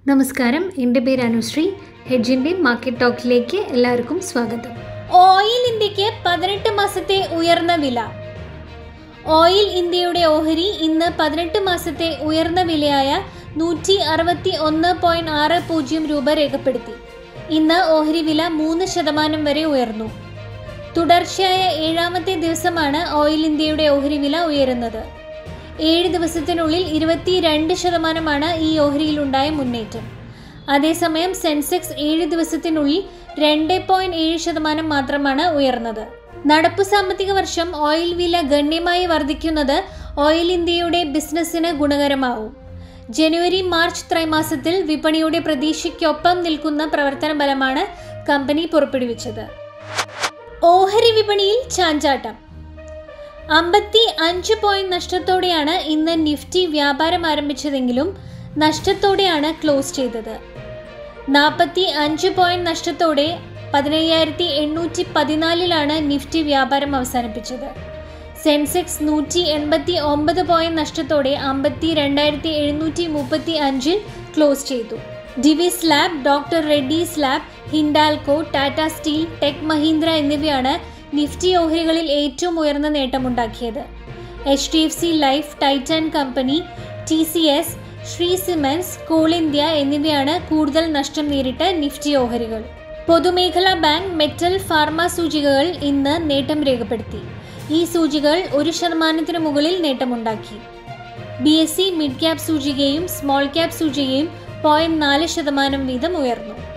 നമസ്കാരം എൻ്റെ പേര് അനുശ്രീ ഹെഡ്ജിൻ്റെ മാർക്കറ്റ് ടോക്കിലേക്ക് എല്ലാവർക്കും സ്വാഗതം ഓയിൽ ഇന്ത്യക്ക് പതിനെട്ട് മാസത്തെ ഉയർന്ന വില ഓയിൽ ഇന്ത്യയുടെ ഓഹരി ഇന്ന് പതിനെട്ട് മാസത്തെ ഉയർന്ന വിലയായ നൂറ്റി അറുപത്തി ഒന്ന് പോയിന്റ് ആറ് പൂജ്യം രൂപ രേഖപ്പെടുത്തി ഇന്ന് ഓഹരി വില മൂന്ന് ശതമാനം വരെ ഉയർന്നു തുടർച്ചയായ ഏഴാമത്തെ ദിവസമാണ് ഓയിൽ ഇന്ത്യയുടെ ഓഹരി വില ഉയരുന്നത് ഏഴ് ദിവസത്തിനുള്ളിൽ ഇരുപത്തിരണ്ട് ശതമാനമാണ് ഈ ഓഹരിയിലുണ്ടായ മുന്നേറ്റം അതേസമയം സെൻസെക്സ് ഏഴ് ദിവസത്തിനുള്ളിൽ രണ്ട് പോയിന്റ് ഏഴ് ശതമാനം മാത്രമാണ് ഉയർന്നത് നടപ്പു സാമ്പത്തിക വർഷം ഓയിൽ വില ഗണ്യമായി വർദ്ധിക്കുന്നത് ഓയിൽ ഇന്ത്യയുടെ ബിസിനസ്സിന് ഗുണകരമാവും ജനുവരി മാർച്ച് ത്രൈമാസത്തിൽ വിപണിയുടെ പ്രതീക്ഷയ്ക്കൊപ്പം നിൽക്കുന്ന പ്രവർത്തന ബലമാണ് കമ്പനി പുറപ്പെടുവിച്ചത് ഓഹരി വിപണിയിൽ ചാഞ്ചാട്ടം അമ്പത്തി അഞ്ച് പോയിന്റ് നഷ്ടത്തോടെയാണ് ഇന്ന് നിഫ്റ്റി വ്യാപാരം ആരംഭിച്ചതെങ്കിലും നഷ്ടത്തോടെയാണ് ക്ലോസ് ചെയ്തത് നാൽപ്പത്തി അഞ്ച് പോയിന്റ് നഷ്ടത്തോടെ പതിനയ്യായിരത്തി എണ്ണൂറ്റി പതിനാലിലാണ് നിഫ്റ്റി വ്യാപാരം അവസാനിപ്പിച്ചത് സെൻസെക്സ് നൂറ്റി എൺപത്തി ഒമ്പത് പോയിന്റ് നഷ്ടത്തോടെ അമ്പത്തി രണ്ടായിരത്തി എഴുന്നൂറ്റി മുപ്പത്തി അഞ്ചിൽ ക്ലോസ് ചെയ്തു Divi's lab doctor Reddy's lab Hindalco Tata steel tech Mahindra എന്നിവയാണ് നിഫ്റ്റി ഓഹരികളിൽ ഏറ്റവും ഉയർന്ന നേട്ടമുണ്ടാക്കിയത് H D F C life Titan company T C S Shree cements coal India എന്നിവയാണ് കൂടുതൽ നഷ്ടം നേരിട്ട നിഫ്റ്റി ഓഹരികൾ പൊതുമേഖലാ ബാങ്ക് മെറ്റൽ ഫാർമ സൂചികകൾ ഇന്ന് നേട്ടം രേഖപ്പെടുത്തി ഈ സൂചികകൾ ഒരു ശതമാനത്തിന് മുകളിൽ നേട്ടമുണ്ടാക്കി B S E mid cap സൂചികയും സ്മോൾ ക്യാപ് സൂചികയും പോയിന്റ് നാല് ശതമാനം വീതം ഉയർന്നു